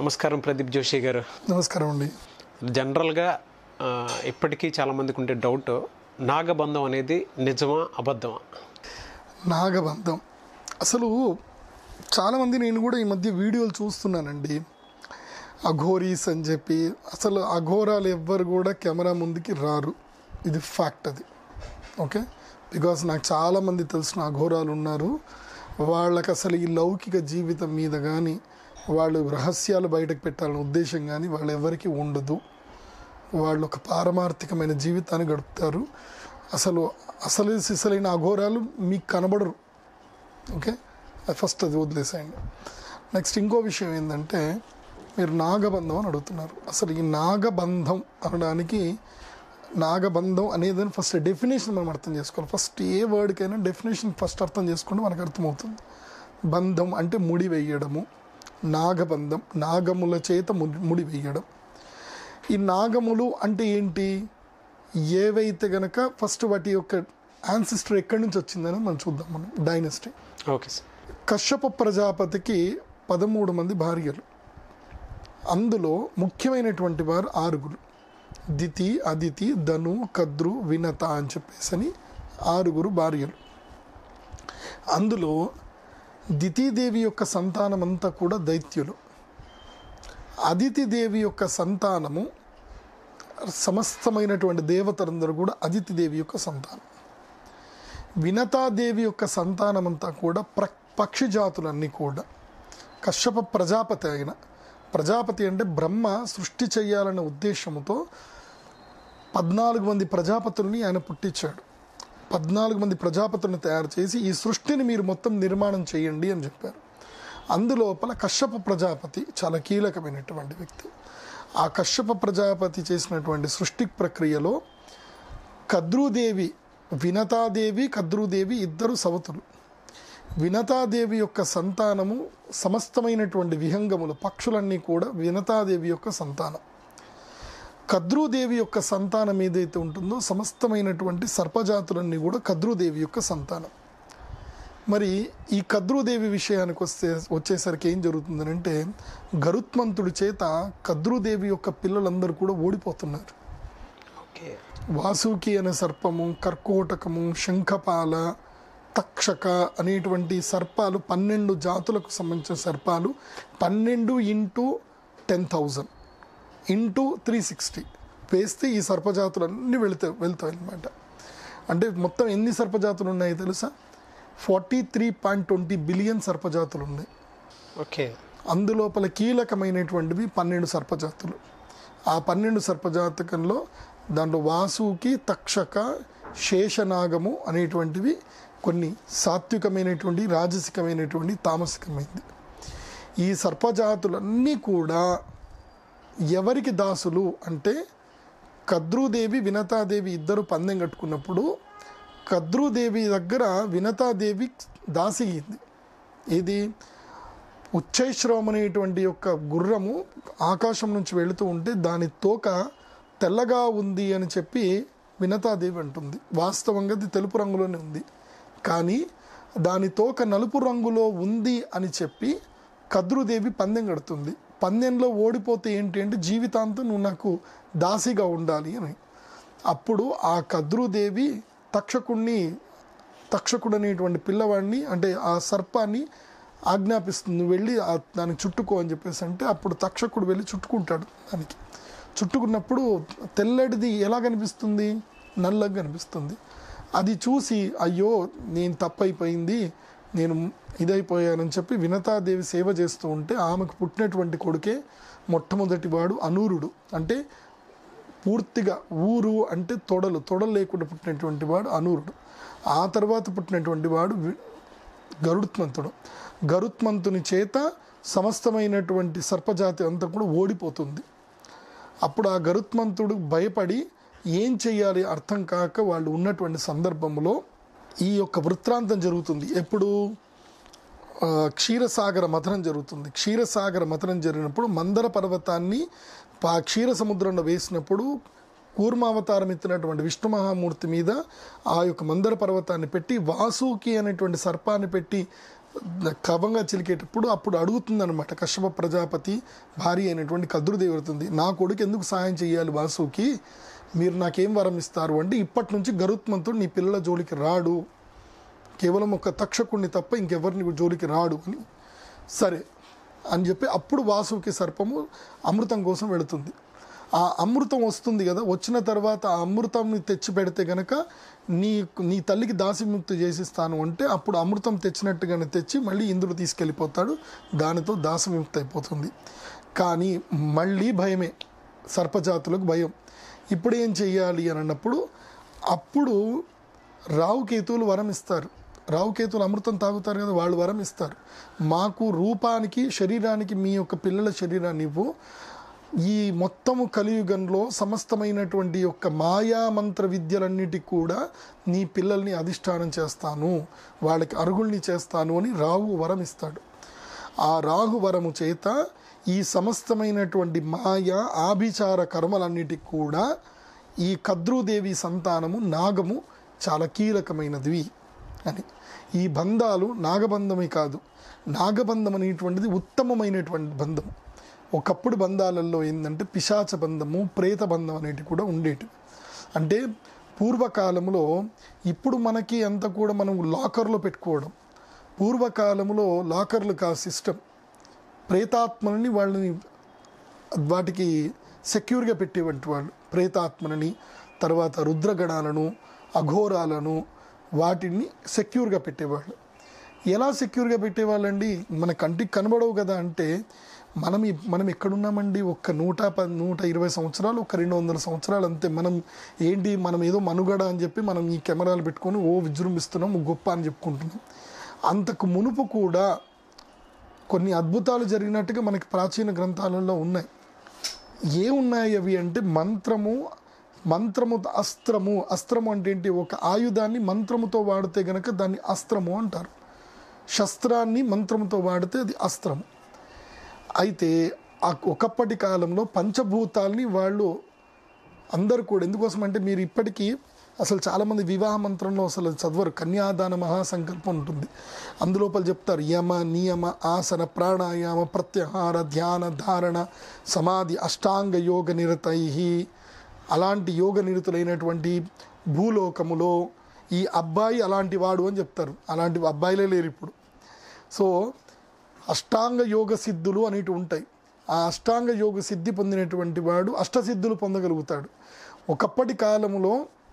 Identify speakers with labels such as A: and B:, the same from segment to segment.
A: నమస్కారం ప్రదీప్ జోషి గారు
B: నమస్కారం అండి
A: జనరల్గా ఆ, ఇప్పటికీ చాలామందికి ఉండే డౌట్ నాగబంధం అనేది నిజమా అబద్ధమా
B: నాగబంధం అసలు చాలామంది నేను కూడా ఈ మధ్య వీడియోలు చూస్తున్నానండి అఘోరీస్ అని చెప్పి అసలు అఘోరాలు ఎవ్వరు కూడా కెమెరా ముందుకి రారు ఇది ఫ్యాక్ట్ అది ఓకే బికాస్ నాకు చాలామంది తెలిసిన అఘోరాలు ఉన్నారు వాళ్ళకి అసలు ఈ లౌకిక జీవితం మీద కానీ వాళ్ళు రహస్యాలు బయటకు పెట్టాలనే ఉద్దేశం కానీ వాళ్ళు ఎవరికి ఉండదు వాళ్ళు ఒక పారమార్థికమైన జీవితాన్ని గడుపుతారు అసలు అసలు సిసలైన అఘోరాలు మీకు కనబడరు ఓకే అది ఫస్ట్ అది వదిలేసేయండి నెక్స్ట్ ఇంకో విషయం ఏంటంటే మీరు నాగబంధం అని అడుగుతున్నారు అసలు ఈ నాగబంధం అనడానికి నాగబంధం అనేది ఫస్ట్ డెఫినేషన్ మనం అర్థం చేసుకోవాలి ఫస్ట్ ఏ వర్డ్కైనా డెఫినేషన్ ఫస్ట్ అర్థం చేసుకుంటే మనకు అర్థమవుతుంది బంధం అంటే ముడి వేయడము నాగబంధం నాగముల చేత ముడి ముడి వేయడం ఈ నాగములు అంటే ఏంటి ఏవైతే గనక ఫస్ట్ వాటి యొక్క యాన్సిస్టర్ ఎక్కడి నుంచి వచ్చిందని మనం చూద్దాం మనం డైనస్టీ
A: ఓకే సార్
B: కశ్యప ప్రజాపతికి పదమూడు మంది భార్యలు అందులో ముఖ్యమైనటువంటి వారు ఆరుగురు దితి అదితి ధను కద్రు వినత అని చెప్పేసి అని ఆరుగురు భార్యలు అందులో దితీదేవి యొక్క సంతానం అంతా కూడా దైత్యులు అదితి దేవి యొక్క సంతానము సమస్తమైనటువంటి దేవతలందరూ కూడా అదితి దేవి యొక్క సంతానం వినతాదేవి యొక్క సంతానం అంతా కూడా ప్ర పక్షి జాతులన్నీ కూడా కశ్యప ప్రజాపతి అయిన ప్రజాపతి అంటే బ్రహ్మ సృష్టి చేయాలనే ఉద్దేశంతో పద్నాలుగు మంది ప్రజాపతుల్ని ఆయన పుట్టించాడు పద్నాలుగు మంది ప్రజాపతుల్ని తయారు చేసి ఈ సృష్టిని మీరు మొత్తం నిర్మాణం చేయండి అని చెప్పారు అందులోపల కశ్యప ప్రజాపతి చాలా కీలకమైనటువంటి వ్యక్తి ఆ కశ్యప ప్రజాపతి చేసినటువంటి సృష్టి ప్రక్రియలో కద్రుదేవి వినతాదేవి కద్రుదేవి ఇద్దరు సవతులు వినతాదేవి యొక్క సంతానము సమస్తమైనటువంటి విహంగములు పక్షులన్నీ కూడా వినతాదేవి యొక్క సంతానం కద్రుదేవి యొక్క సంతానం ఏదైతే ఉంటుందో సమస్తమైనటువంటి సర్పజాతులన్నీ కూడా కద్రుదేవి యొక్క సంతానం మరి ఈ కద్రుదేవి విషయానికి వస్తే వచ్చేసరికి ఏం జరుగుతుందనంటే గరుత్మంతుడి చేత కద్రుదేవి యొక్క పిల్లలందరూ కూడా ఓడిపోతున్నారు
A: ఓకే
B: వాసుకి అనే సర్పము కర్కోటకము శంఖపాల తక్షక అనేటువంటి సర్పాలు పన్నెండు జాతులకు సంబంధించిన సర్పాలు పన్నెండు into ten thousand into three sixty వేస్తే ఈ సర్పజాతులన్నీ వెళుతాయి వెళ్తాయి అనమాట అంటే మొత్తం ఎన్ని సర్పజాతులు ఉన్నాయి తెలుసా forty three point twenty billion సర్పజాతులు ఉన్నాయి
A: ఓకే
B: అందులోపల కీలకమైనటువంటివి పన్నెండు సర్పజాతులు ఆ పన్నెండు సర్పజాతకంలో దాంట్లో వాసుకి తక్షక శేషనాగము అనేటువంటివి కొన్ని సాత్వికమైనటువంటి రాజసికమైనటువంటి తామసికమైనది ఈ సర్పజాతులన్నీ కూడా ఎవరికి దాసులు అంటే కద్రుదేవి వినతాదేవి ఇద్దరు పందెం కట్టుకున్నప్పుడు కద్రుదేవి దగ్గర వినతాదేవి దాసి అయింది ఇది ఉచ్చైశ్రవం అనేటువంటి యొక్క గుర్రము ఆకాశం నుంచి వెళుతూ ఉంటే దాని తోక తెల్లగా ఉంది అని చెప్పి వినతాదేవి అంటుంది వాస్తవంగా అది తెలుపు రంగులోనే ఉంది కానీ దాని తోక నలుపు రంగులో ఉంది అని చెప్పి కద్రుదేవి పందెం కడుతుంది పందెంలో ఓడిపోతే ఏంటి అంటే జీవితాంతం నువ్వు నాకు దాసిగా ఉండాలి అని అప్పుడు ఆ కద్రుదేవి తక్షకుణ్ణి తక్షకుడు అనేటువంటి పిల్లవాడిని అంటే ఆ సర్పాన్ని ఆజ్ఞాపిస్తుంది నువ్వు వెళ్ళి ఆ దానికి చుట్టుకో అని చెప్పేసి అంటే అప్పుడు తక్షకుడు వెళ్ళి చుట్టుకుంటాడు దానికి చుట్టుకున్నప్పుడు తెల్లటిది ఎలా కనిపిస్తుంది నల్లగా కనిపిస్తుంది అది చూసి అయ్యో నేను తప్పైపోయింది నేను ఇదైపోయానని చెప్పి వినతాదేవి సేవ చేస్తూ ఉంటే ఆమెకు పుట్టినటువంటి కొడుకే మొట్టమొదటి వాడు అనూరుడు అంటే పూర్తిగా ఊరు అంటే తొడలు తొడలు లేకుండా పుట్టినటువంటి వాడు అనూరుడు ఆ తర్వాత పుట్టినటువంటి వాడు వి- గరుత్మంతుడు గరుత్మంతుని చేత సమస్తమైనటువంటి సర్పజాతి అంతా కూడా ఓడిపోతుంది అప్పుడు ఆ గరుత్మంతుడు భయపడి ఏం చేయాలి అర్థం కాక వాళ్ళు ఉన్నటువంటి సందర్భంలో ఈ యొక్క వృత్తాంతం జరుగుతుంది ఎప్పుడు ఆ, క్షీరసాగర మథనం జరుగుతుంది క్షీరసాగర మథనం జరిగినప్పుడు మందర పర్వతాన్ని ఆ క్షీర సముద్రంలో వేసినప్పుడు కూర్మావతారం ఎత్తినటువంటి విష్ణు మహామూర్తి మీద ఆ యొక్క మందర పర్వతాన్ని పెట్టి వాసుకి అనేటువంటి సర్పాన్ని పెట్టి కవంగా చిలికేటప్పుడు అప్పుడు అడుగుతుంది అనమాట కశ్యప ప్రజాపతి భార్య అయినటువంటి కద్రుదేవి అడుగుతుంది నా కొడుకు ఎందుకు సాయం చేయాలి వాసుకి మీరు నాకేం వరం ఇస్తారు అంటే ఇప్పటి నుంచి గరుత్మంతుడు నీ పిల్లల జోలికి రాడు కేవలం ఒక తక్షకుడిని తప్ప ఇంకెవరిని జోలికి రాడు అని సరే అని చెప్పి అప్పుడు వాసుకి సర్పము అమృతం కోసం వెళుతుంది ఆ అమృతం వస్తుంది కదా వచ్చిన తర్వాత ఆ అమృతంని తెచ్చి పెడితే గనక నీ నీ తల్లికి దాసిముక్తి చేసిస్తాను అంటే అప్పుడు అమృతం తెచ్చినట్టుగానే తెచ్చి మళ్ళీ ఇంద్రుడు తీసుకెళ్ళిపోతాడు దానితో దాసవిముక్తి అయిపోతుంది కానీ మళ్ళీ భయమే సర్పజాతులకు భయం ఇప్పుడు ఏం చెయ్యాలి అని అన్నప్పుడు అప్పుడు రావుకేతువులు వరం ఇస్తారు రావుకేతువులు అమృతం తాగుతారు కదా వాళ్ళు వరం ఇస్తారు మాకు రూపానికి శరీరానికి మీ యొక్క పిల్లల శరీరాన్ని ఇవ్వు ఈ మొత్తము కలియుగంలో సమస్తమైనటువంటి యొక్క మాయా మంత్ర విద్యలన్నిటికి కూడా నీ పిల్లల్ని అధిష్టానం చేస్తాను వాళ్ళకి అరుగుల్ని చేస్తాను అని రాహు వరం ఇస్తాడు ఆ రాహు వరము చేత ఈ సమస్తమైనటువంటి మాయ ఆభిచార కర్మలన్నిటికి కూడా ఈ కద్రుదేవి సంతానము నాగము చాలా కీలకమైనది అని ఈ బంధాలు నాగబంధమే కాదు నాగబంధం అనేటువంటిది ఉత్తమమైనటువంటి బంధం ఒకప్పుడు బంధాలలో ఏంటంటే పిశాచ బంధము ప్రేత బంధం అనేటివి కూడా ఉండేటివి అంటే పూర్వకాలంలో ఇప్పుడు మనకి అంతా కూడా మనం లాకర్లో పెట్టుకోవడం పూర్వకాలంలో లాకర్లు కా సిస్టమ్ ప్రేతాత్మలని వాళ్ళని వాటికి సెక్యూర్గా పెట్టేవంటి వాళ్ళు ప్రేతాత్మలని తర్వాత రుద్రగణాలను అఘోరాలను వాటిని సెక్యూర్గా పెట్టేవాళ్ళు ఎలా సెక్యూర్గా పెట్టేవాళ్ళండి మన కంటికి కనబడవు కదా అంటే మనం ఈ- మనం ఎక్కడున్నామండి ఒక్క నూట ప నూట ఇరవై సంవత్సరాలు ఒక రెండు వందల సంవత్సరాలు అంతే మనం ఏంటి మనం ఏదో మనుగడ అని చెప్పి మనం ఈ కెమెరాలు పెట్టుకొని ఓ విజృంభిస్తున్నాం గొప్ప అని చెప్పుకుంటున్నాం అంతకు మునుపు కూడా కొన్ని అద్భుతాలు జరిగినట్టుగా మనకి ప్రాచీన గ్రంథాలలో ఉన్నాయి ఏ ఉన్నాయి అవి అంటే మంత్రము మంత్రము అస్త్రము అస్త్రము అంటే ఏంటి ఒక ఆయుధాన్ని మంత్రముతో వాడితే గనక దాన్ని అస్త్రము అంటారు శస్త్రాన్ని మంత్రముతో వాడితే అది అస్త్రము అయితే ఆ ఒకప్పటి కాలంలో పంచభూతాల్ని వాళ్ళు అందరు కూడా ఎందుకోసం అంటే మీరు ఇప్పటికీ అసలు చాలామంది వివాహ మంత్రంలో అసలు చదవరు కన్యాదాన మహాసంకల్పం ఉంటుంది అందులోపల చెప్తారు యమ నియమ ఆసన ప్రాణాయామ ప్రత్యాహార ధ్యాన ధారణ సమాధి అష్టాంగ యోగ నిరతై అలాంటి యోగ నిరతులైనటువంటి భూలోకములో ఈ అబ్బాయి అలాంటి వాడు అని చెప్తారు అలాంటి అబ్బాయిలే లేరు ఇప్పుడు సో అష్టాంగ యోగ సిద్ధులు అనేవి ఉంటాయి ఆ అష్టాంగ యోగ సిద్ధి పొందినటువంటి వాడు అష్టసిద్ధులు పొందగలుగుతాడు ఒకప్పటి కాలంలో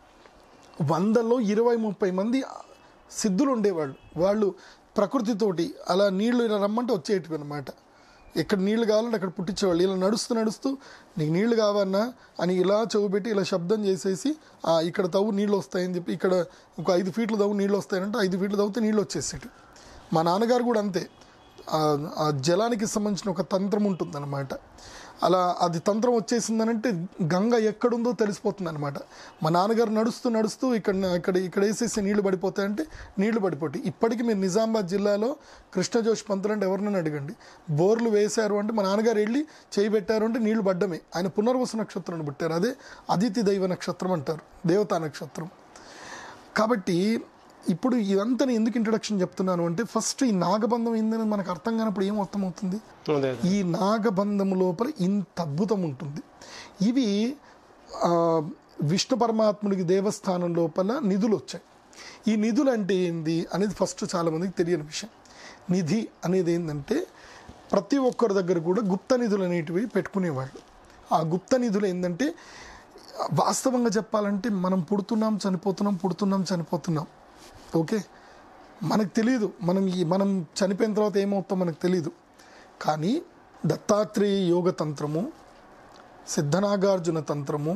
B: వందలో ఇరవై ముప్పై మంది సిద్ధులు ఉండేవాళ్ళు వాళ్ళు ప్రకృతితోటి అలా నీళ్లు ఇలా రమ్మంటే వచ్చేటివి అనమాట ఎక్కడ నీళ్లు కావాలంటే అక్కడ పుట్టించేవాళ్ళు ఇలా నడుస్తూ నడుస్తూ నీకు నీళ్లు కావన్నా అని ఇలా చెవు పెట్టి ఇలా శబ్దం చేసేసి "ఆ, ఇక్కడ తవ్వు నీళ్ళు వస్తాయని చెప్పి ఇక్కడ ఒక ఐదు ఫీట్లు తవ్వు నీళ్ళు వస్తాయంటే ఐదు ఫీట్లు తవ్వితే నీళ్ళు వచ్చేసేటి మా నాన్నగారు కూడా అంతే ఆ- ఆ జలానికి సంబంధించిన ఒక తంత్రం ఉంటుందన్నమాట అలా అది తంత్రం వచ్చేసిందనంటే గంగ ఎక్కడుందో తెలిసిపోతుంది అనమాట మా నాన్నగారు నడుస్తూ నడుస్తూ ఇక్కడ ఇక్కడ ఇక్కడ వేసేసి నీళ్లు పడిపోతాయంటే నీళ్లు పడిపోతాయి ఇప్పటికీ మీరు నిజామాబాద్ జిల్లాలో కృష్ణజోష్ పంతులు అంటే ఎవరినైనా అడగండి బోర్లు వేశారు అంటే మా నాన్నగారు వెళ్ళి చేయి పెట్టారు అంటే నీళ్లు పడ్డమే ఆయన పునర్వసు నక్షత్రాన్ని పెట్టారు అదే అదితి దైవ నక్షత్రం అంటారు దేవతా నక్షత్రం కాబట్టి ఇప్పుడు ఇదంతా నేను ఎందుకు ఇంట్రడక్షన్ చెప్తున్నాను అంటే ఫస్ట్ ఈ నాగబంధం ఏందని మనకు అర్థం కానప్పుడు ఏం అర్థమవుతుంది
A: అదే అదే
B: ఈ నాగబంధము లోపల ఇంత అద్భుతం ఉంటుంది ఇవి ఆ, విష్ణు పరమాత్ముడికి దేవస్థానం లోపల నిధులు వచ్చాయి ఈ నిధులు అంటే ఏంది అనేది ఫస్ట్ చాలామందికి తెలియని విషయం నిధి అనేది ఏంటంటే ప్రతి ఒక్కరి దగ్గర కూడా గుప్త నిధులు అనేటివి పెట్టుకునేవాళ్ళు ఆ గుప్త నిధులు ఏంటంటే వాస్తవంగా చెప్పాలంటే మనం పుడుతున్నాం చనిపోతున్నాం పుడుతున్నాం చనిపోతున్నాం ఓకే మనకు తెలియదు మనం ఈ మనం చనిపోయిన తర్వాత ఏమవుతాం మనకు తెలియదు కానీ దత్తాత్రేయ యోగ తంత్రము సిద్ధనాగార్జున తంత్రము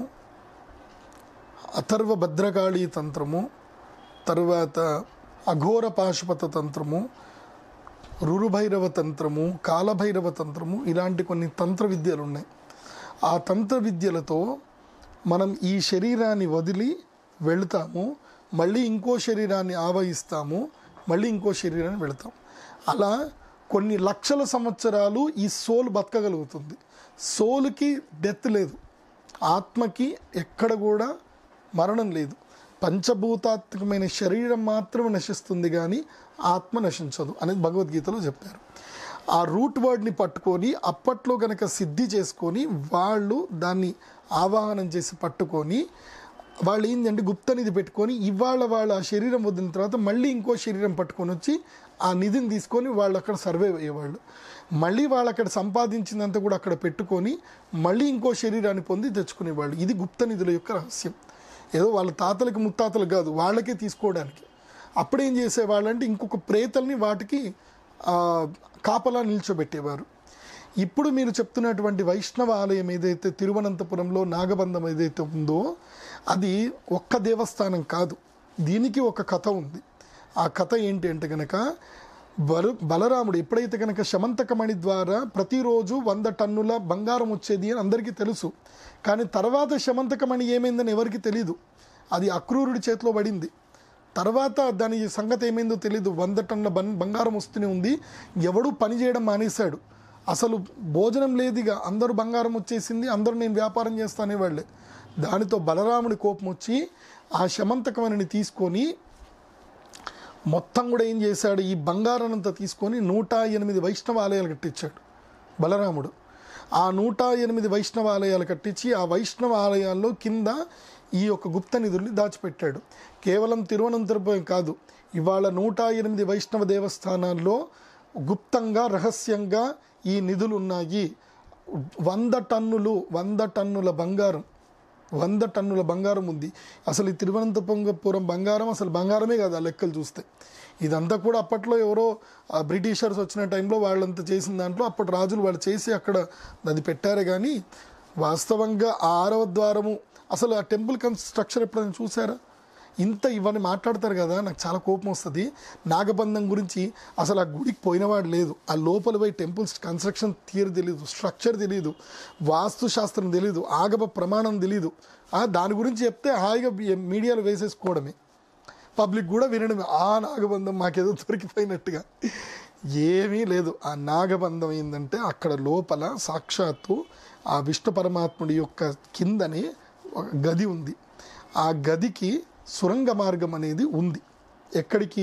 B: అథర్వ భద్రకాళి తంత్రము తర్వాత అఘోర పాశుపత తంత్రము రురుభైరవ తంత్రము కాలభైరవ తంత్రము ఇలాంటి కొన్ని తంత్ర విద్యలు ఉన్నాయి ఆ తంత్ర విద్యలతో మనం ఈ శరీరాన్ని వదిలి వెళతాము మళ్ళీ ఇంకో శరీరాన్ని ఆవహిస్తాము మళ్ళీ ఇంకో శరీరాన్ని వెళతాం అలా కొన్ని లక్షల సంవత్సరాలు ఈ సోల్ బతకగలుగుతుంది సోల్కి డెత్ లేదు ఆత్మకి ఎక్కడ కూడా మరణం లేదు పంచభూతాత్మకమైన శరీరం మాత్రమే నశిస్తుంది కానీ ఆత్మ నశించదు అనేది భగవద్గీతలో చెప్పారు ఆ రూట్ వర్డ్ని పట్టుకొని అప్పట్లో గనక సిద్ధి చేసుకొని వాళ్ళు దాన్ని ఆవాహనం చేసి పట్టుకొని వాళ్ళు ఏంటంటే గుప్త నిధి పెట్టుకొని ఇవాళ వాళ్ళ ఆ శరీరం వదిలిన తర్వాత మళ్ళీ ఇంకో శరీరం పట్టుకొని వచ్చి ఆ నిధిని తీసుకొని వాళ్ళు అక్కడ సర్వే అయ్యేవాళ్ళు మళ్ళీ వాళ్ళు అక్కడ సంపాదించినంత కూడా అక్కడ పెట్టుకొని మళ్ళీ ఇంకో శరీరాన్ని పొంది తెచ్చుకునేవాళ్ళు ఇది గుప్త నిధుల యొక్క రహస్యం ఏదో వాళ్ళ తాతలకు ముత్తాతలకు కాదు వాళ్ళకే తీసుకోవడానికి అప్పుడేం చేసేవాళ్ళు అంటే ఇంకొక ప్రేతల్ని వాటికి ఆ, కాపలా నిల్చోబెట్టేవారు ఇప్పుడు మీరు చెప్తున్నటువంటి వైష్ణవ ఆలయం ఏదైతే తిరువనంతపురంలో నాగబంధం ఏదైతే ఉందో అది ఒక్క దేవస్థానం కాదు దీనికి ఒక కథ ఉంది ఆ కథ ఏంటి అంటే కనుక బలు బలరాముడు ఎప్పుడైతే కనుక శమంతకమణి ద్వారా ప్రతిరోజు వంద టన్నుల బంగారం వచ్చేది అని అందరికీ తెలుసు కానీ తర్వాత శమంతకమణి ఏమైందని ఎవరికి తెలియదు అది అక్రూరుడి చేతిలో పడింది తర్వాత దాని సంగతి ఏమైందో తెలియదు వంద టన్నుల బం బంగారం వస్తూనే ఉంది ఎవడూ పని చేయడం మానేశాడు అసలు భోజనం లేదిగా అందరూ బంగారం వచ్చేసింది అందరూ నేను వ్యాపారం చేస్తానే వాళ్ళే దానితో బలరాముడి కోపం వచ్చి ఆ శమంతకమణిని తీసుకొని మొత్తం కూడా ఏం చేశాడు ఈ బంగారానంతా తీసుకొని నూట ఎనిమిది వైష్ణవ ఆలయాలు కట్టించాడు బలరాముడు ఆ నూట ఎనిమిది వైష్ణవ ఆలయాలు కట్టించి ఆ వైష్ణవ ఆలయాల్లో కింద ఈ యొక్క గుప్త నిధుల్ని దాచిపెట్టాడు కేవలం తిరువనంతపురం కాదు ఇవాళ నూట ఎనిమిది వైష్ణవ దేవస్థానాల్లో గుప్తంగా రహస్యంగా ఈ నిధులు ఉన్నాయి వంద టన్నులు వంద టన్నుల బంగారం వంద టన్నుల బంగారం ఉంది అసలు ఈ తిరువనంతపురం బంగారం అసలు బంగారమే కాదు ఆ లెక్కలు చూస్తే ఇదంతా కూడా అప్పట్లో ఎవరో ఆ బ్రిటిషర్స్ వచ్చిన టైంలో వాళ్ళంతా చేసిన దాంట్లో అప్పటి రాజులు వాళ్ళు చేసి అక్కడ అది పెట్టారే కానీ వాస్తవంగా ఆ ఆరవ ద్వారము అసలు ఆ టెంపుల్ కన్స్ట్రక్చర్ ఎప్పుడైనా చూసారా ఇంత ఇవన్నీ మాట్లాడతారు కదా నాకు చాలా కోపం వస్తుంది నాగబంధం గురించి అసలు ఆ గుడికి పోయినవాడు లేదు ఆ లోపల పోయి టెంపుల్స్ కన్స్ట్రక్షన్ థియరీ తెలియదు స్ట్రక్చర్ తెలియదు వాస్తు శాస్త్రం తెలియదు ఆగమ ప్రమాణం తెలియదు ఆ దాని గురించి చెప్తే హాయిగా మీడియాలో వేసేసుకోవడమే పబ్లిక్ కూడా వినడమే ఆ నాగబంధం మాకేదో దొరికిపోయినట్టుగా ఏమీ లేదు ఆ నాగబంధం ఏంటంటే అక్కడ లోపల సాక్షాత్తు ఆ విష్ణు పరమాత్ముడి యొక్క కిందనే ఒక గది ఉంది ఆ గదికి సురంగ మార్గం అనేది ఉంది ఎక్కడికి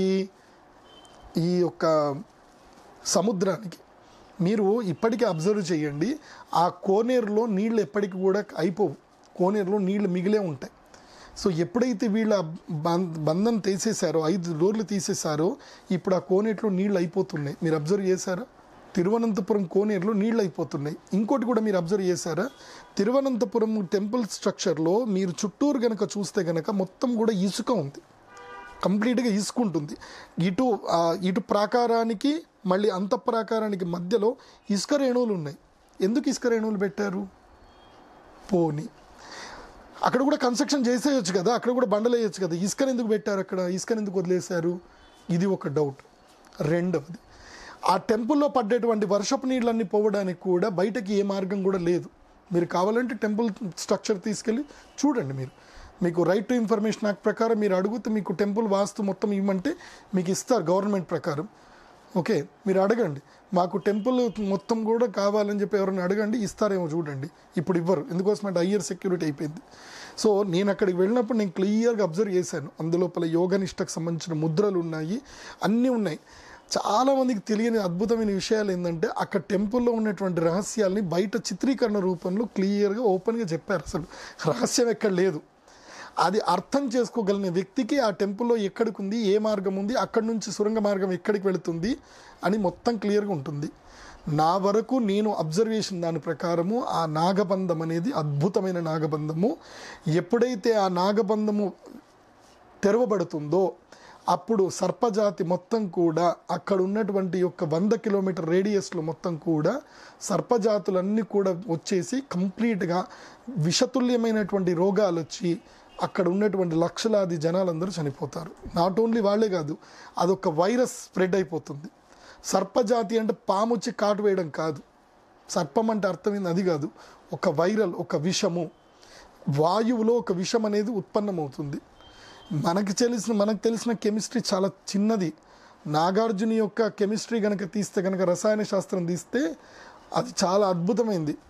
B: ఈ యొక్క సముద్రానికి మీరు ఇప్పటికీ అబ్జర్వ్ చేయండి ఆ కోనేరులో నీళ్ళు ఎప్పటికి కూడా అయిపోవు కోనేరులో నీళ్ళు మిగిలే ఉంటాయి సో ఎప్పుడైతే వీళ్ళ బం- బంధం తీసేశారో ఐదు డోర్లు తీసేశారో ఇప్పుడు ఆ కోనేరులో నీళ్ళు అయిపోతున్నాయి మీరు అబ్జర్వ్ చేశారా తిరువనంతపురం కోనేరులో నీళ్ళు అయిపోతున్నాయి ఇంకోటి కూడా మీరు అబ్జర్వ్ చేశారా తిరువనంతపురం టెంపుల్ స్ట్రక్చర్లో మీరు చుట్టూరు గనక చూస్తే గనక మొత్తం కూడా ఇసుక ఉంది కంప్లీట్గా ఇసుకుంటుంది ఇటు ఆ, ఇటు ప్రాకారానికి మళ్ళీ అంత ప్రాకారానికి మధ్యలో ఇసుక రేణువులు ఉన్నాయి ఎందుకు ఇసుక రేణువులు పెట్టారు పోని అక్కడ కూడా కన్స్ట్రక్షన్ చేసేయచ్చు కదా అక్కడ కూడా బండలు వేయచ్చు కదా ఇసుకని ఎందుకు పెట్టారు అక్కడ ఇసుకని ఎందుకు వదిలేశారు ఇది ఒక డౌట్ రెండవది ఆ టెంపుల్లో పడ్డేటువంటి వర్షపు నీళ్ళన్నీ పోవడానికి కూడా బయటకి ఏ మార్గం కూడా లేదు మీరు కావాలంటే టెంపుల్ స్ట్రక్చర్ తీసుకెళ్ళి చూడండి మీరు మీకు రైట్ టు ఇన్ఫర్మేషన్ యాక్ట్ ప్రకారం మీరు అడిగితే మీకు టెంపుల్ వాస్తు మొత్తం ఇవ్వమంటే మీకు ఇస్తారు గవర్నమెంట్ ప్రకారం ఓకే మీరు అడగండి మాకు టెంపుల్ మొత్తం కూడా కావాలని చెప్పి ఎవరైనా అడగండి ఇస్తారేమో చూడండి ఇప్పుడు ఇవ్వరు ఎందుకోసం అంటే హయ్యర్ సెక్యూరిటీ అయిపోయింది సో నేను అక్కడికి వెళ్ళినప్పుడు నేను క్లియర్గా అబ్జర్వ్ చేశాను అందులోపల యోగనిష్టకు సంబంధించిన ముద్రలు ఉన్నాయి అన్నీ ఉన్నాయి చాలామందికి తెలియని అద్భుతమైన విషయాలు ఏంటంటే అక్కడ టెంపుల్లో ఉన్నటువంటి రహస్యాల్ని బయట చిత్రీకరణ రూపంలో క్లియర్గా ఓపెన్గా చెప్పారు అసలు రహస్యం ఎక్కడ లేదు అది అర్థం చేసుకోగలిగిన వ్యక్తికి ఆ టెంపుల్లో ఎక్కడికి ఉంది ఏ మార్గం ఉంది అక్కడి నుంచి సురంగ మార్గం ఎక్కడికి వెళుతుంది అని మొత్తం క్లియర్గా ఉంటుంది నా వరకు నేను అబ్జర్వేషన్ దాని ప్రకారము ఆ నాగబంధం అనేది అద్భుతమైన నాగబంధము ఎప్పుడైతే ఆ నాగబంధము తెరవబడుతుందో అప్పుడు సర్పజాతి మొత్తం కూడా అక్కడ ఉన్నటువంటి యొక్క వంద కిలోమీటర్ రేడియస్లో మొత్తం కూడా సర్పజాతులన్నీ కూడా వచ్చేసి కంప్లీట్గా విషతుల్యమైనటువంటి రోగాలు వచ్చి అక్కడ ఉన్నటువంటి లక్షలాది జనాలందరూ చనిపోతారు నాట్ ఓన్లీ వాళ్ళే కాదు అదొక వైరస్ స్ప్రెడ్ అయిపోతుంది సర్పజాతి అంటే పాము వచ్చి కాటు వేయడం కాదు సర్పం అంటే అర్థమైంది అది కాదు ఒక వైరల్ ఒక విషము వాయువులో ఒక విషం అనేది ఉత్పన్నమవుతుంది మనకి తెలిసిన మనకు తెలిసిన కెమిస్ట్రీ చాలా చిన్నది నాగార్జున యొక్క కెమిస్ట్రీ కనుక తీస్తే కనుక రసాయన శాస్త్రం తీస్తే అది చాలా అద్భుతమైంది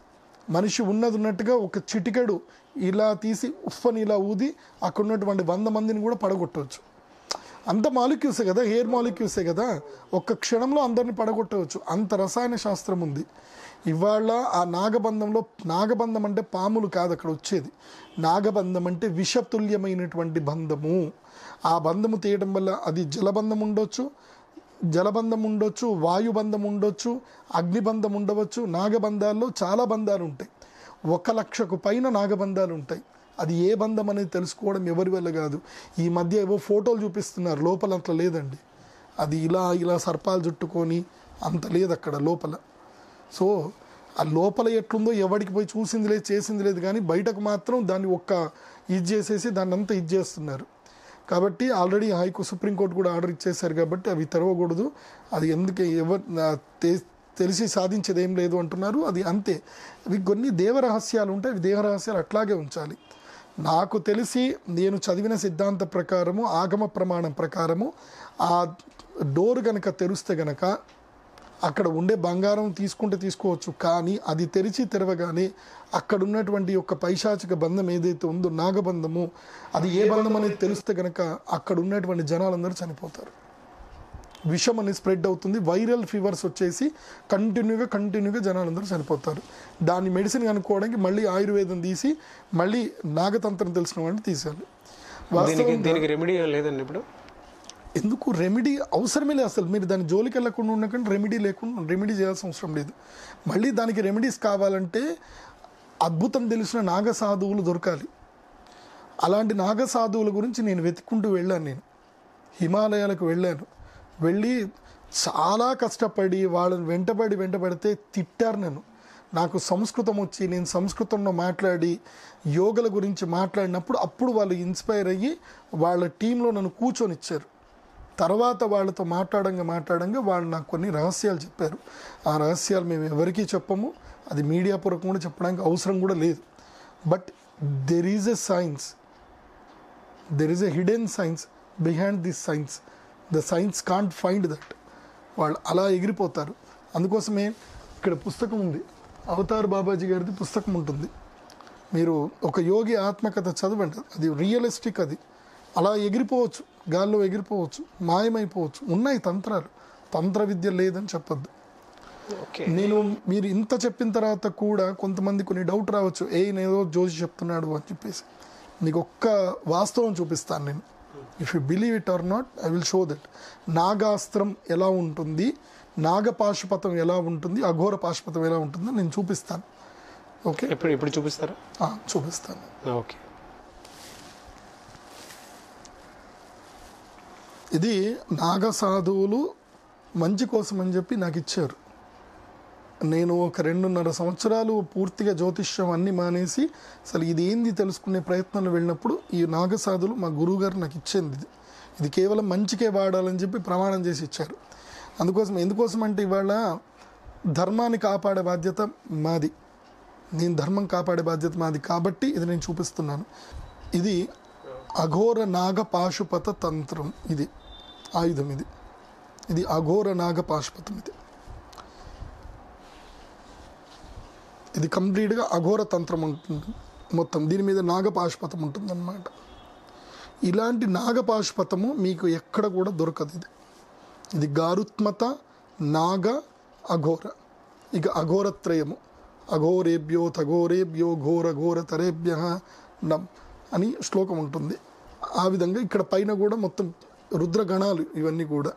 B: మనిషి ఉన్నది ఉన్నట్టుగా ఒక చిటికెడు ఇలా తీసి ఉఫ్ఫని ఇలా ఊది అక్కడ ఉన్నటువంటి వంద మందిని కూడా పడగొట్టవచ్చు అంత మాలిక్యూసే కదా హెయిర్ మాలిక్యూసే కదా ఒక్క క్షణంలో అందరిని పడగొట్టవచ్చు అంత రసాయన శాస్త్రం ఉంది ఇవాళ ఆ నాగబంధంలో నాగబంధం అంటే పాములు కాదు అక్కడ వచ్చేది నాగబంధం అంటే విషతుల్యమైనటువంటి బంధము ఆ బంధము తీయడం వల్ల అది జలబంధం ఉండొచ్చు జలబంధం ఉండొచ్చు వాయుబంధం ఉండొచ్చు అగ్నిబంధం ఉండవచ్చు నాగబంధాల్లో చాలా బంధాలు ఉంటాయి ఒక లక్షకు పైన నాగబంధాలు ఉంటాయి అది ఏ బంధం అనేది తెలుసుకోవడం ఎవరి వల్ల కాదు ఈ మధ్య ఏవో ఫోటోలు చూపిస్తున్నారు లోపల అట్లా లేదండి అది ఇలా ఇలా సర్పాలు చుట్టుకొని అంత లేదు అక్కడ లోపల సో ఆ లోపల ఎట్లుందో ఎవడికి పోయి చూసింది లేదు చేసింది లేదు కానీ బయటకు మాత్రం దాన్ని ఒక్క ఇది చేసేసి దాన్ని అంతా ఇది చేస్తున్నారు కాబట్టి ఆల్రెడీ హైకో సుప్రీంకోర్టు కూడా ఆర్డర్ ఇచ్చేశారు కాబట్టి అవి తెరవకూడదు అది ఎందుకు ఎవరు నా- తె- తెలిసి సాధించేది ఏం లేదు అంటున్నారు అది అంతే అవి కొన్ని దేవరహస్యాలు ఉంటాయి అవి దేవరహస్యాలు అట్లాగే ఉంచాలి నాకు తెలిసి నేను చదివిన సిద్ధాంత ప్రకారము ఆగమ ప్రమాణం ప్రకారము ఆ డోర్ గనక తెరిస్తే గనక అక్కడ ఉండే బంగారం తీసుకుంటే తీసుకోవచ్చు కానీ అది తెరిచి తెరవగానే అక్కడ ఉన్నటువంటి యొక్క పైశాచిక బంధం ఏదైతే ఉందో నాగబంధము అది ఏ బంధం అనేది తెలిస్తే గనక అక్కడ ఉన్నటువంటి జనాలందరూ చనిపోతారు విషం అనేది స్ప్రెడ్ అవుతుంది వైరల్ ఫీవర్స్ వచ్చేసి కంటిన్యూగా కంటిన్యూగా జనాలందరూ చనిపోతారు దాన్ని మెడిసిన్ కనుక్కోవడానికి మళ్ళీ ఆయుర్వేదం తీసి మళ్ళీ నాగతంత్రం తెలిసిన వాడిని తీసేయాలి
A: దీనికి
B: వాస్తవం
A: దీనికి రెమెడీ లేదండి ఇప్పుడు
B: ఎందుకు రెమెడీ అవసరమే లేదు అసలు మీరు దాని జోలికి వెళ్ళకుండా ఉండకండి రెమెడీ లేకుండా రెమెడీ చేయాల్సిన అవసరం లేదు మళ్ళీ దానికి రెమెడీస్ కావాలంటే అద్భుతం తెలిసిన నాగ సాధువులు దొరకాలి అలాంటి నాగ సాధువుల గురించి నేను వెతుక్కుంటూ వెళ్ళాను నేను హిమాలయాలకు వెళ్ళాను వెళ్ళి చాలా కష్టపడి వాళ్ళని వెంటబడి వెంటబడితే తిట్టారు నన్ను నాకు సంస్కృతం వచ్చి నేను సంస్కృతంలో మాట్లాడి యోగల గురించి మాట్లాడినప్పుడు అప్పుడు వాళ్ళు ఇన్స్పైర్ అయ్యి వాళ్ళ టీంలో నన్ను కూర్చొని ఇచ్చారు తర్వాత వాళ్ళతో మాట్లాడంగా మాట్లాడంగా వాళ్ళు నాకు కొన్ని రహస్యాలు చెప్పారు ఆ రహస్యాలు మేము ఎవరికీ చెప్పము అది మీడియా పూర్వకం కూడా చెప్పడానికి అవసరం కూడా లేదు but there is a science there is a hidden science behind this science the science can't find that వాళ్ళు అలా ఎగిరిపోతారు అందుకోసమే ఇక్కడ పుస్తకం ఉంది అవతార్ బాబాజీ గారిది పుస్తకం ఉంటుంది మీరు ఒక యోగి ఆత్మకథ చదవండి అది రియలిస్టిక్ అది అలా ఎగిరిపోవచ్చు గాల్లో ఎగిరిపోవచ్చు మాయమైపోవచ్చు ఉన్నాయి తంత్రాలు తంత్ర విద్య లేదని చెప్పొద్దు
A: ఓకే
B: నేను మీరు ఇంత చెప్పిన తర్వాత కూడా కొంతమంది కొన్ని డౌట్ రావచ్చు ఏ నేదో జోషి చెప్తున్నాడు అని చెప్పేసి నీకు ఒక్క వాస్తవం చూపిస్తాను నేను if you believe it or not I will show that నాగాస్త్రం ఎలా ఉంటుంది నాగ పాశుపతం ఎలా ఉంటుంది అఘోర పాశుపతం ఎలా ఉంటుందో నేను చూపిస్తాను ఓకే
A: ఇప్పుడు ఇప్పుడు చూపిస్తారా
B: ఆ, చూపిస్తాను
A: ఓకే
B: ఇది నాగ సాధువులు మంచి కోసం అని చెప్పి నాకు ఇచ్చారు నేను ఒక రెండున్నర సంవత్సరాలు పూర్తిగా జ్యోతిష్యం అన్ని మానేసి అసలు ఇది ఏంది తెలుసుకునే ప్రయత్నంలో వెళ్ళినప్పుడు ఈ నాగ సాధువులు మా గురువు గారు నాకు ఇచ్చింది ఇది ఇది కేవలం మంచికే వాడాలని చెప్పి ప్రమాణం చేసి ఇచ్చారు అందుకోసం ఎందుకోసం అంటే ఇవాళ ధర్మాన్ని కాపాడే బాధ్యత మాది నేను ధర్మం కాపాడే బాధ్యత మాది కాబట్టి ఇది నేను చూపిస్తున్నాను ఇది అఘోర నాగ పాశుపత తంత్రం ఇది ఆయుధం ఇది ఇది అఘోర నాగ పాశుపతం ఇది ఇది కంప్లీట్గా అఘోర తంత్రం ఉంటుంది మొత్తం దీని మీద నాగపాశుపతం ఉంటుంది అనమాట ఇలాంటి నాగపాశుపతము మీకు ఎక్కడ కూడా దొరకదు ఇది ఇది గారుత్మత నాగ అఘోర ఇక అఘోరత్రయము అఘోరేభ్యో తఘోరేభ్యో ఘోర ఘోర తరేభ్య నం అని శ్లోకం ఉంటుంది ఆ విధంగా ఇక్కడ పైన కూడా మొత్తం రుద్రగణాలు ఇవన్నీ కూడా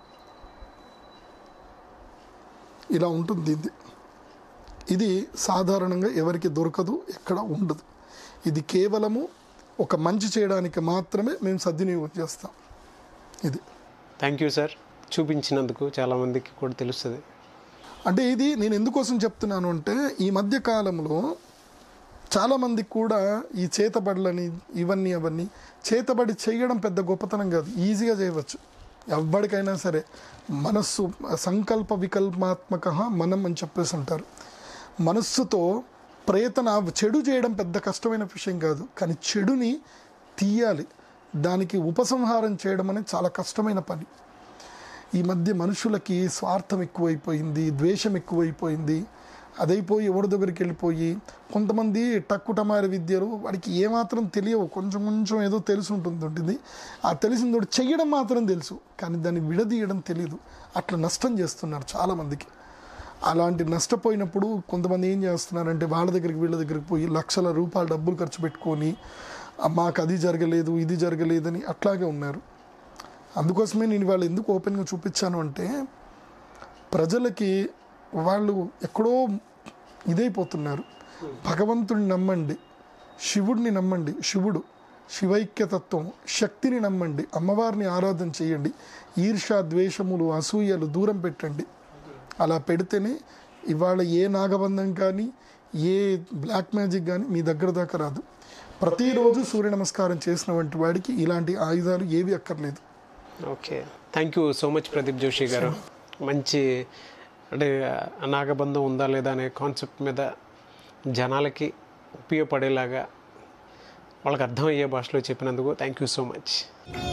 B: ఇలా ఉంటుంది ఇది ఇది సాధారణంగా ఎవరికి దొరకదు ఎక్కడ ఉండదు ఇది కేవలము ఒక మంచి చేయడానికి మాత్రమే మేము సద్వినియోగం చేస్తాం ఇది
A: థ్యాంక్ యూ సార్ చూపించినందుకు చాలామందికి కూడా తెలుస్తుంది
B: అంటే ఇది నేను ఎందుకోసం చెప్తున్నాను అంటే ఈ మధ్య కాలంలో చాలామందికి కూడా ఈ చేతబడులని ఇవన్నీ అవన్నీ చేతబడి చేయడం పెద్ద గొప్పతనం కాదు ఈజీగా చేయవచ్చు ఎవరికైనా సరే మనస్సు సంకల్ప వికల్పాత్మక మనం అని చెప్పేసి అంటారు మనస్సుతో ప్రయత్న చెడు చేయడం పెద్ద కష్టమైన విషయం కాదు కానీ చెడుని తీయాలి దానికి ఉపసంహారం చేయడం అనేది చాలా కష్టమైన పని ఈ మధ్య మనుషులకి స్వార్థం ఎక్కువైపోయింది ద్వేషం ఎక్కువైపోయింది అదైపోయి ఎవరి దగ్గరికి వెళ్ళిపోయి కొంతమంది టక్కుటమారి విద్యలు వాడికి ఏమాత్రం తెలియవు కొంచెం కొంచెం ఏదో తెలిసి ఉంటుంది ఉంటుంది ఆ తెలిసింది ఒకటి చెయ్యడం మాత్రం తెలుసు కానీ దాన్ని విడదీయడం తెలియదు అట్లా నష్టం చేస్తున్నారు చాలామందికి అలాంటి నష్టపోయినప్పుడు కొంతమంది ఏం చేస్తున్నారంటే వాళ్ళ దగ్గరికి వీళ్ళ దగ్గరికి పోయి లక్షల రూపాయలు డబ్బులు ఖర్చు పెట్టుకొని "ఆ, మాకు అది జరగలేదు ఇది జరగలేదని అట్లాగే ఉన్నారు అందుకోసమే నేను వాళ్ళు ఎందుకు ఓపెన్గా చూపించాను అంటే ప్రజలకి వాళ్ళు ఎక్కడో ఇదైపోతున్నారు భగవంతుడిని నమ్మండి శివుడిని నమ్మండి శివుడు శివైక్యతత్వం శక్తిని నమ్మండి అమ్మవారిని ఆరాధన చేయండి ఈర్ష ద్వేషములు అసూయలు దూరం పెట్టండి అలా పెడితేనే ఇవాళ ఏ నాగబంధం కానీ ఏ బ్లాక్ మ్యాజిక్ కానీ మీ దగ్గర దాకా రాదు ప్రతిరోజు సూర్య నమస్కారం చేసిన వంటి వాడికి ఇలాంటి ఆయుధాలు ఏవి అక్కర్లేదు
A: okay thank you so much Pradeep Joshi garu మంచి అంటే నాగబంధం ఉందా లేదా అనే కాన్సెప్ట్ మీద జనాలకి ఉపయోగపడేలాగా వాళ్ళకి అర్థమయ్యే భాషలో చెప్పినందుకు థ్యాంక్ యూ సో మచ్